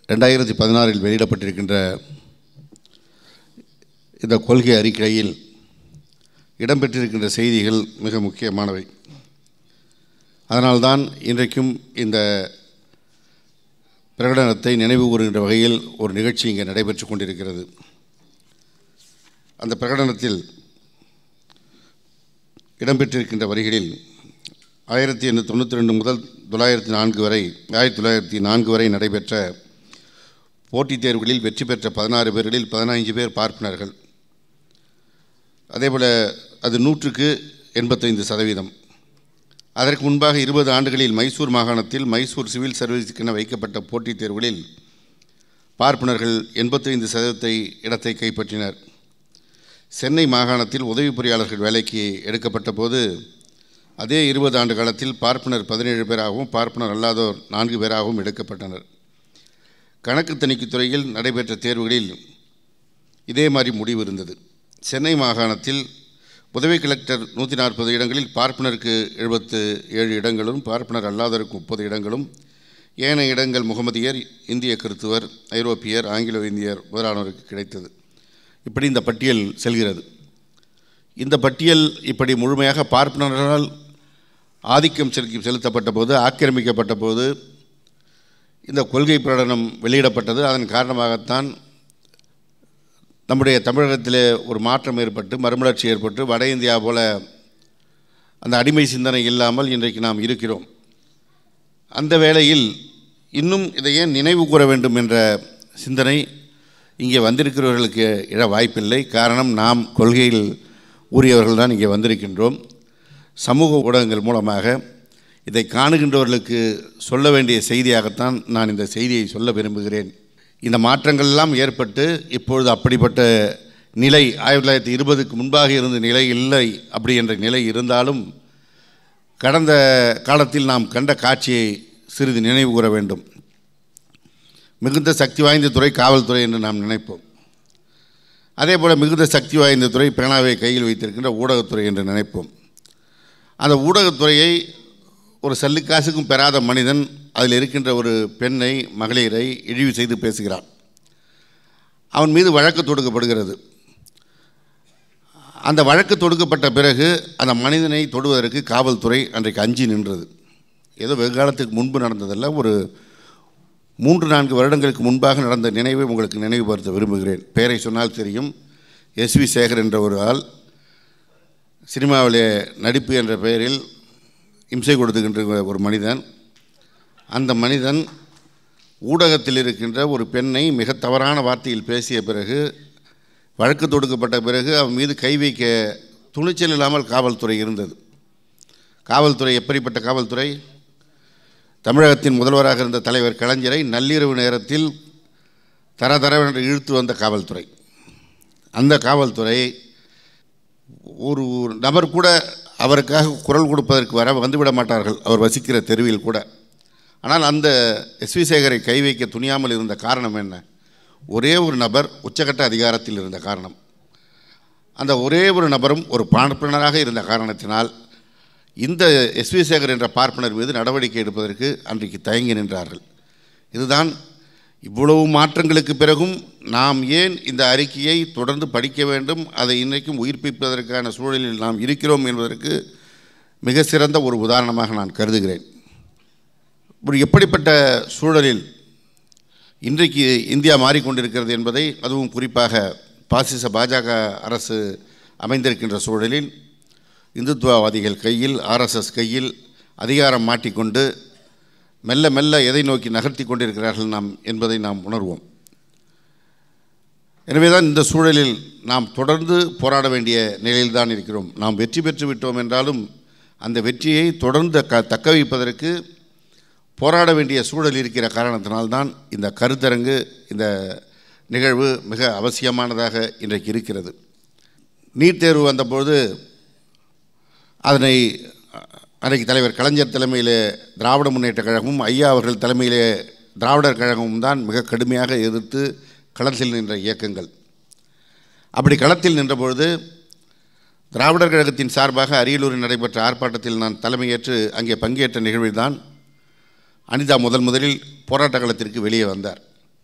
ரெண்டாயிரத்தி பதினாறில் வெளியிடப்பட்டிருக்கின்ற இந்த கொள்கை அறிக்கையில் இடம்பெற்றிருக்கின்ற செய்திகள் மிக முக்கியமானவை அதனால்தான் இன்றைக்கும் இந்த பிரகடனத்தை நினைவு கூறுகின்ற வகையில் ஒரு நிகழ்ச்சி இங்கே நடைபெற்று கொண்டிருக்கிறது அந்த பிரகடனத்தில் இடம்பெற்றிருக்கின்ற வரிகளில் ஆயிரத்தி எண்ணூற்றி தொண்ணூற்றி ரெண்டு முதல் தொள்ளாயிரத்தி நான்கு வரை ஆயிரத்தி தொள்ளாயிரத்தி நான்கு வரை நடைபெற்ற போட்டித் தேர்வுகளில் வெற்றி பெற்ற பதினாறு பேர்களில் பதினைஞ்சு பேர் பார்ப்பனர்கள் அதேபோல் அது நூற்றுக்கு எண்பத்தைந்து சதவீதம் அதற்கு முன்பாக இருபது ஆண்டுகளில் மைசூர் மாகாணத்தில் மைசூர் சிவில் சர்வீஸுக்கென வைக்கப்பட்ட போட்டித் தேர்வுகளில் பார்ப்பனர்கள் எண்பத்தைந்து சதவீதத்தை இடத்தை கைப்பற்றினர் சென்னை மாகாணத்தில் உதவி பொறியாளர்கள் வேலைக்கு எடுக்கப்பட்ட போது அதே இருபது ஆண்டு காலத்தில் பார்ப்பனர் பதினேழு பேராகவும் பார்ப்பனர் அல்லாதோர் நான்கு பேராகவும் எடுக்கப்பட்டனர் கணக்கு தணிக்கைத் துறையில் நடைபெற்ற தேர்வுகளில் இதே மாதிரி முடிவு இருந்தது சென்னை மாகாணத்தில் உதவி கலெக்டர் நூற்றி நாற்பது இடங்களில் பார்ப்பனருக்கு எழுபத்து ஏழு இடங்களும் பார்ப்பனர் அல்லாதோருக்கு முப்பது இடங்களும் ஏனைய இடங்கள் முகமதியர் இந்திய கிறித்துவர் ஐரோப்பியர் ஆங்கிலோ இந்தியர் முதலானோருக்கு கிடைத்தது இப்படி இந்த பட்டியல் செல்கிறது இந்த பட்டியல் இப்படி முழுமையாக பார்ப்பனர்களால் ஆதிக்கம் செலுத்தி செலுத்தப்பட்ட போது ஆக்கிரமிக்கப்பட்ட போது இந்த கொள்கை பிரகடனம் வெளியிடப்பட்டது அதன் காரணமாகத்தான் நம்முடைய தமிழகத்திலே ஒரு மாற்றம் ஏற்பட்டு மறுமலர்ச்சி ஏற்பட்டு வட இந்தியா போல அந்த அடிமை சிந்தனை இல்லாமல் இன்றைக்கு நாம் இருக்கிறோம் அந்த வேளையில் இன்னும் இதை ஏன் நினைவு கூற வேண்டும் என்ற சிந்தனை இங்கே வந்திருக்கிறவர்களுக்கு இட வாய்ப்பில்லை காரணம் நாம் கொள்கையில் உரியவர்கள் தான் இங்கே வந்திருக்கின்றோம் சமூக ஊடகங்கள் மூலமாக இதை காணுகின்றவர்களுக்கு சொல்ல வேண்டிய செய்தியாகத்தான் நான் இந்த செய்தியை சொல்ல விரும்புகிறேன் இந்த மாற்றங்கள் எல்லாம் ஏற்பட்டு இப்பொழுது அப்படிப்பட்ட நிலை ஆயிரத்தி தொள்ளாயிரத்தி இருபதுக்கு முன்பாக இருந்த நிலை இல்லை அப்படி என்ற நிலை இருந்தாலும் கடந்த காலத்தில் நாம் கண்ட காட்சியை சிறிது நினைவு கூற வேண்டும் மிகுந்த சக்தி வாய்ந்த துறை காவல்துறை என்று நாம் நினைப்போம் அதே போல் மிகுந்த சக்தி வாய்ந்த துறை பேனாவை கையில் வைத்திருக்கின்ற ஊடகத்துறை என்று நினைப்போம் அந்த ஊடகத்துறையை ஒரு சல்லுக்காசுக்கும் பெறாத மனிதன் அதில் இருக்கின்ற ஒரு பெண்ணை மகளிரை இழிவு செய்து பேசுகிறான் அவன் மீது வழக்கு தொடுக்கப்படுகிறது அந்த வழக்கு தொடுக்கப்பட்ட பிறகு அந்த மனிதனை தொடுவதற்கு காவல்துறை அன்றைக்கு அஞ்சி நின்றது ஏதோ வெகு காலத்துக்கு முன்பு நடந்ததல்ல ஒரு மூன்று நான்கு வருடங்களுக்கு முன்பாக நடந்த நினைவை உங்களுக்கு நினைவுபடுத்த விரும்புகிறேன் பெயரை சொன்னால் தெரியும் எஸ்வி சேகர் என்ற ஒரு ஆள் சினிமாவிலே நடிப்பு என்ற பெயரில் இம்சை கொடுத்துக்கின்ற ஒரு மனிதன் அந்த மனிதன் ஊடகத்தில் இருக்கின்ற ஒரு பெண்ணை மிக தவறான வார்த்தையில் பேசிய பிறகு வழக்கு தொடுக்கப்பட்ட பிறகு அவன் மீது கை வைக்க துணிச்சல் இல்லாமல் காவல்துறை இருந்தது காவல்துறை எப்படிப்பட்ட காவல்துறை தமிழகத்தின் முதல்வராக இருந்த தலைவர் கலைஞரை நள்ளிரவு நேரத்தில் தர தரவென்று இழுத்து வந்த காவல்துறை அந்த காவல்துறை ஒரு நபர் கூட அவருக்காக குரல் கொடுப்பதற்கு வர வந்துவிட மாட்டார்கள் அவர் வசிக்கிற தெருவில் கூட ஆனால் அந்த எஸ்வி சேகரை கை வைக்க துணியாமல் இருந்த காரணம் என்ன ஒரே ஒரு நபர் உச்சகட்ட அதிகாரத்தில் இருந்த காரணம் அந்த ஒரே ஒரு நபரும் ஒரு பார்ப்பனராக இருந்த காரணத்தினால் இந்த எஸ்வி சேகர் என்ற பார்ப்பனர் மீது நடவடிக்கை எடுப்பதற்கு அன்றைக்கு தயங்கி நின்றார்கள் இதுதான் இவ்வளவு மாற்றங்களுக்கு பிறகும் நாம் ஏன் இந்த அறிக்கையை தொடர்ந்து படிக்க வேண்டும் அதை இன்றைக்கும் உயிர்ப்பிப்பதற்கான சூழலில் நாம் இருக்கிறோம் என்பதற்கு மிக சிறந்த ஒரு உதாரணமாக நான் கருதுகிறேன் ஒரு எப்படிப்பட்ட சூழலில் இன்றைக்கு இந்தியா மாறிக்கொண்டிருக்கிறது என்பதை அதுவும் குறிப்பாக பாசிச பாஜக அரசு அமைந்திருக்கின்ற சூழலில் இந்துத்துவவாதிகள் கையில் ஆர்எஸ்எஸ் கையில் அதிகாரம் மாட்டிக்கொண்டு மெல்ல மெல்ல எதை நோக்கி நகர்த்தி கொண்டிருக்கிறார்கள் நாம் என்பதை நாம் உணர்வோம் எனவேதான் இந்த சூழலில் நாம் தொடர்ந்து போராட வேண்டிய நிலையில்தான் இருக்கிறோம் நாம் வெற்றி பெற்று விட்டோம் என்றாலும் அந்த வெற்றியை தொடர்ந்து க தக்க வைப்பதற்கு போராட வேண்டிய சூழல் இருக்கிற காரணத்தினால்தான் இந்த கருத்தரங்கு இந்த நிகழ்வு மிக அவசியமானதாக இன்றைக்கு இருக்கிறது நீட் தேர்வு வந்தபோது அதனை அன்றைக்கு தலைவர் கலைஞர் தலைமையிலே திராவிட முன்னேற்ற கழகமும் ஐயா அவர்கள் தலைமையிலே திராவிடர் கழகமும் தான் மிக கடுமையாக எதிர்த்து களத்தில் நின்ற இயக்கங்கள் அப்படி களத்தில் நின்றபொழுது திராவிடர் கழகத்தின் சார்பாக அரியலூரில் நடைபெற்ற ஆர்ப்பாட்டத்தில் நான் தலைமையேற்று அங்கே பங்கேற்ற நிகழ்வில் தான் அனிதா முதல் முதலில் போராட்ட களத்திற்கு வெளியே வந்தார்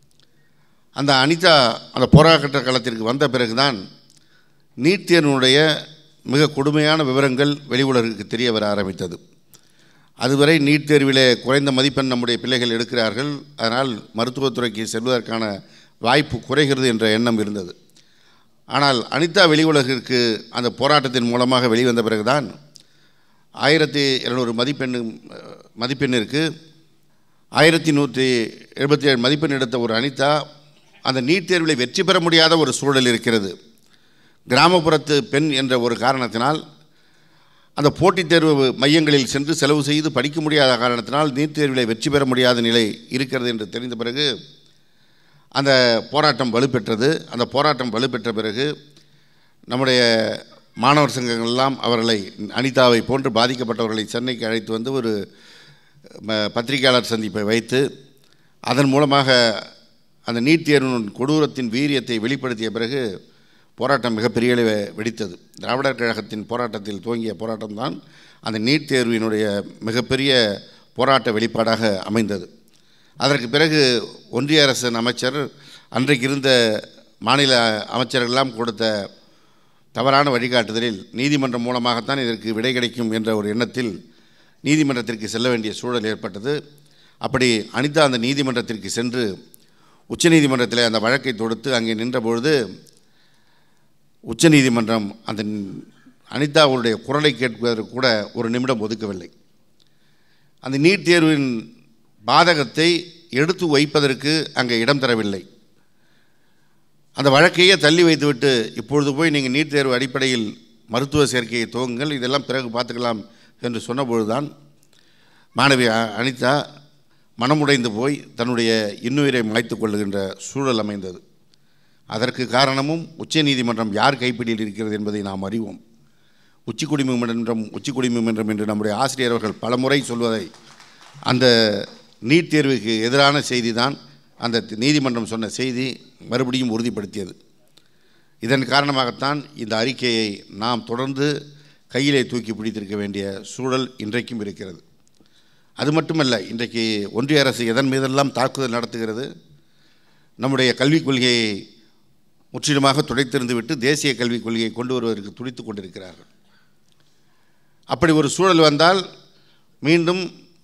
அந்த அனிதா அந்த போராட்ட களத்திற்கு வந்த பிறகுதான் நீட் தேர்வினுடைய மிக கொடுமையான விவரங்கள் வெளி உலகிற்கு தெரிய வர ஆரம்பித்தது அதுவரை நீட் தேர்விலே குறைந்த மதிப்பெண் நம்முடைய பிள்ளைகள் எடுக்கிறார்கள் அதனால் மருத்துவத்துறைக்கு செல்வதற்கான வாய்ப்பு குறைகிறது என்ற எண்ணம் இருந்தது ஆனால் அனிதா வெளி உலகிற்கு அந்த போராட்டத்தின் மூலமாக வெளிவந்த பிறகுதான் ஆயிரத்தி இருநூறு மதிப்பெண்ணு மதிப்பெண்ணிற்கு ஆயிரத்தி நூற்றி எழுபத்தி ஏழு மதிப்பெண் எடுத்த ஒரு அனிதா அந்த நீட் தேர்வில் வெற்றி பெற முடியாத ஒரு சூழல் இருக்கிறது கிராமப்புறத்து பெண் என்ற ஒரு காரணத்தினால் அந்த போட்டித் தேர்வு மையங்களில் சென்று செலவு செய்து படிக்க முடியாத காரணத்தினால் நீட் தேர்வில் வெற்றி பெற முடியாத நிலை இருக்கிறது என்று தெரிந்த பிறகு அந்த போராட்டம் வலுப்பெற்றது அந்த போராட்டம் வலுப்பெற்ற பிறகு நம்முடைய மாணவர் சங்கங்கள் எல்லாம் அவர்களை அனிதாவை போன்று பாதிக்கப்பட்டவர்களை சென்னைக்கு அழைத்து வந்து ஒரு ம- பத்திரிகையாளர் சந்திப்பை வைத்து அதன் மூலமாக அந்த நீட் தேர்வின் கொடூரத்தின் வீரியத்தை வெளிப்படுத்திய பிறகு போராட்டம் மிகப்பெரிய அளவு வெடித்தது திராவிடர் கழகத்தின் போராட்டத்தில் துவங்கிய போராட்டம்தான் அந்த நீட் தேர்வினுடைய மிகப்பெரிய போராட்ட வெளிப்பாடாக அமைந்தது அதற்கு பிறகு ஒன்றிய அரசின் அமைச்சர் அன்றைக்கு இருந்த மாநில அமைச்சர்களெல்லாம் கொடுத்த தவறான வழிகாட்டுதலில் நீதிமன்றம் மூலமாகத்தான் இதற்கு விடை கிடைக்கும் என்ற ஒரு எண்ணத்தில் நீதிமன்றத்திற்கு செல்ல வேண்டிய சூழல் ஏற்பட்டது அப்படி அனிதா அந்த நீதிமன்றத்திற்கு சென்று உச்சநீதிமன்றத்தில் அந்த வழக்கை தொடுத்து அங்கே நின்றபொழுது உச்சநீதிமன்றம் அந்த அனிதாவுடைய குரலை கேட்பதற்கு கூட ஒரு நிமிடம் ஒதுக்கவில்லை அந்த நீட் தேர்வின் பாதகத்தை எடுத்து வைப்பதற்கு அங்கே இடம் தரவில்லை அந்த வழக்கையே தள்ளி வைத்துவிட்டு இப்பொழுது போய் நீங்கள் நீட் தேர்வு அடிப்படையில் மருத்துவ சேர்க்கையை துவங்குங்கள் இதெல்லாம் பிறகு பார்த்துக்கலாம் என்று சொன்னபொழுதுதான் மாணவி அ- அனிதா மனமுடைந்து போய் தன்னுடைய இன்னுயிரை மாய்த்து கொள்ளுகின்ற சூழல் அமைந்தது அதற்கு காரணமும் உச்சநீதிமன்றம் யார் கைப்பிடியில் இருக்கிறது என்பதை நாம் அறிவோம் உச்சிக்குடிமன்றம் உச்சிக்குடிமன்றம் என்று நம்முடைய ஆசிரியர் அவர்கள் பலமுறை சொல்வதை அந்த நீட் தேர்வுக்கு எதிரான செய்தி தான் அந்த நீதிமன்றம் சொன்ன செய்தி மறுபடியும் உறுதிப்படுத்தியது இதன் காரணமாகத்தான் இந்த அறிக்கையை நாம் தொடர்ந்து கையிலே தூக்கி பிடித்திருக்க வேண்டிய சூழல் இன்றைக்கும் இருக்கிறது அது மட்டுமல்ல இன்றைக்கு ஒன்றிய அரசு எதன் மீதெல்லாம் தாக்குதல் நடத்துகிறது நம்முடைய கல்விக் கொள்கையை முற்றிலுமாக துடைத்தெறிந்துவிட்டு தேசிய கல்விக் கொள்கையை கொண்டு வருவதற்கு துடித்துக் கொண்டிருக்கிறார்கள் அப்படி ஒரு சூழல் வந்தால் மீண்டும்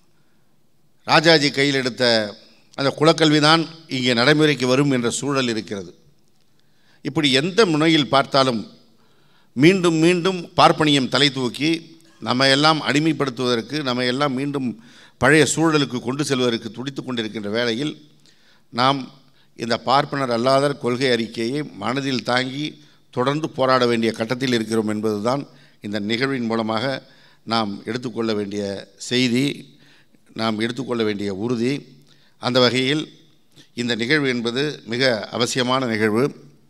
ராஜாஜி கையில் எடுத்த அந்த குலக்கல்வி தான் இங்கே நடைமுறைக்கு வரும் என்ற சூழல் இருக்கிறது இப்படி எந்த முனையில் பார்த்தாலும் மீண்டும் மீண்டும் பார்ப்பனியம் தலை தூக்கி நம்ம எல்லாம் அடிமைப்படுத்துவதற்கு நம்ம எல்லாம் மீண்டும் பழைய சூழலுக்கு கொண்டு செல்வதற்கு துடித்து கொண்டிருக்கின்ற வேளையில் நாம் இந்த பார்ப்பனர் அல்லாதர் கொள்கை அறிக்கையை மனதில் தாங்கி தொடர்ந்து போராட வேண்டிய கட்டத்தில் இருக்கிறோம் என்பதுதான் இந்த நிகழ்வின் மூலமாக நாம் எடுத்துக்கொள்ள வேண்டிய செய்தி நாம் எடுத்துக்கொள்ள வேண்டிய உறுதி அந்த வகையில் இந்த நிகழ்வு என்பது மிக அவசியமான நிகழ்வு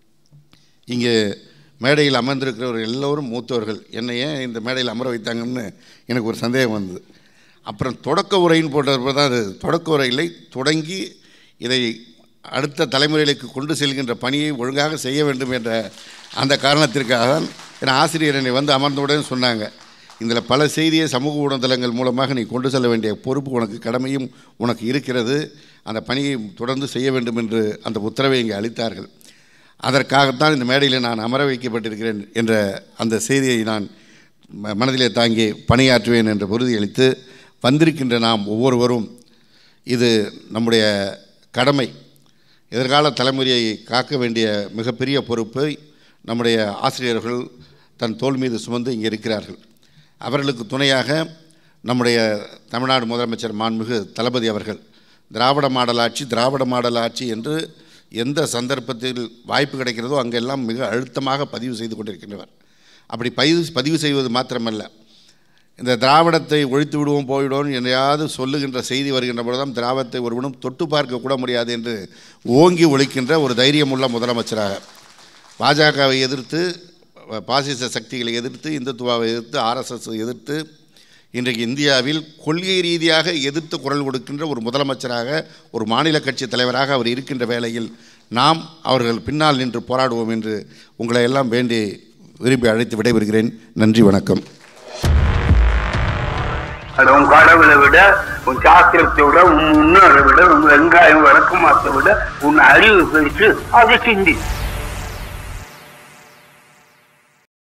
இங்கே மேடையில் அமர்ந்திருக்கிறவர்கள் எல்லோரும் மூத்தவர்கள் என்னை ஏன் இந்த மேடையில் அமர வைத்தாங்கன்னு எனக்கு ஒரு சந்தேகம் வந்தது அப்புறம் தொடக்க உரைன்னு போட்டப்போ தான் அது தொடக்க உரை இல்லை தொடங்கி இதை அடுத்த தலைமுறைகளுக்கு கொண்டு செல்கின்ற பணியை ஒழுங்காக செய்ய வேண்டும் என்ற அந்த காரணத்திற்காக தான் என் ஆசிரியர் என்னை வந்து அமர்ந்தவுடன் சொன்னாங்க இதில் பல செய்தியை சமூக ஊடகங்கள் மூலமாக நீ கொண்டு செல்ல வேண்டிய பொறுப்பு உனக்கு கடமையும் உனக்கு இருக்கிறது அந்த பணியை தொடர்ந்து செய்ய வேண்டும் என்று அந்த உத்தரவை இங்கே அளித்தார்கள் அதற்காகத்தான் இந்த மேடையில் நான் அமர வைக்கப்பட்டிருக்கிறேன் என்ற அந்த செய்தியை நான் ம- மனதிலே தாங்கி பணியாற்றுவேன் என்ற உறுதியளித்து வந்திருக்கின்ற நாம் ஒவ்வொருவரும் இது நம்முடைய கடமை எதிர்கால தலைமுறையை காக்க வேண்டிய மிகப்பெரிய பொறுப்பை நம்முடைய ஆசிரியர்கள் தன் தோள் மீது சுமந்து இங்கே இருக்கிறார்கள் அவர்களுக்கு துணையாக நம்முடைய தமிழ்நாடு முதலமைச்சர் மாண்புமிகு தளபதி அவர்கள் திராவிட மாடல் ஆட்சி திராவிட மாடல் ஆட்சி என்று எந்த சந்தர்ப்பத்தில் வாய்ப்பு கிடைக்கிறதோ அங்கெல்லாம் மிக அழுத்தமாக பதிவு செய்து கொண்டிருக்கின்றவர் அப்படி பதிவு பதிவு செய்வது மாத்திரமல்ல இந்த திராவிடத்தை ஒழித்து விடுவோம் போய்விடுவோம் என்றையாவது சொல்லுகின்ற செய்தி வருகின்ற பொழுதுதான் திராவிடத்தை ஒருவனும் தொட்டு பார்க்க கூட முடியாது என்று ஓங்கி ஒழிக்கின்ற ஒரு தைரியமுள்ள முதலமைச்சராக பாஜகவை எதிர்த்து பாசிச சக்திகளை எதிர்த்து இந்துத்துவாவை எதிர்த்து ஆர்எஸ்எஸ் எதிர்த்து இன்றைக்கு இந்தியாவில் கொள்கை ரீதியாக எதிர்த்து குரல் கொடுக்கின்ற ஒரு முதலமைச்சராக ஒரு மாநில கட்சி தலைவராக அவர் இருக்கின்ற வேளையில் நாம் அவர்கள் பின்னால் நின்று போராடுவோம் என்று உங்களை எல்லாம் வேண்டி விரும்பி அழைத்து விடைபெறுகிறேன் நன்றி வணக்கம் அது உன் கடவுளை விட உன் சாஸ்திரத்தை விட உன் முன்னோரை விட உன் வெங்காயம் வழக்கமாத்தை விட உன் அறிவு பெருசு அதை சிந்தி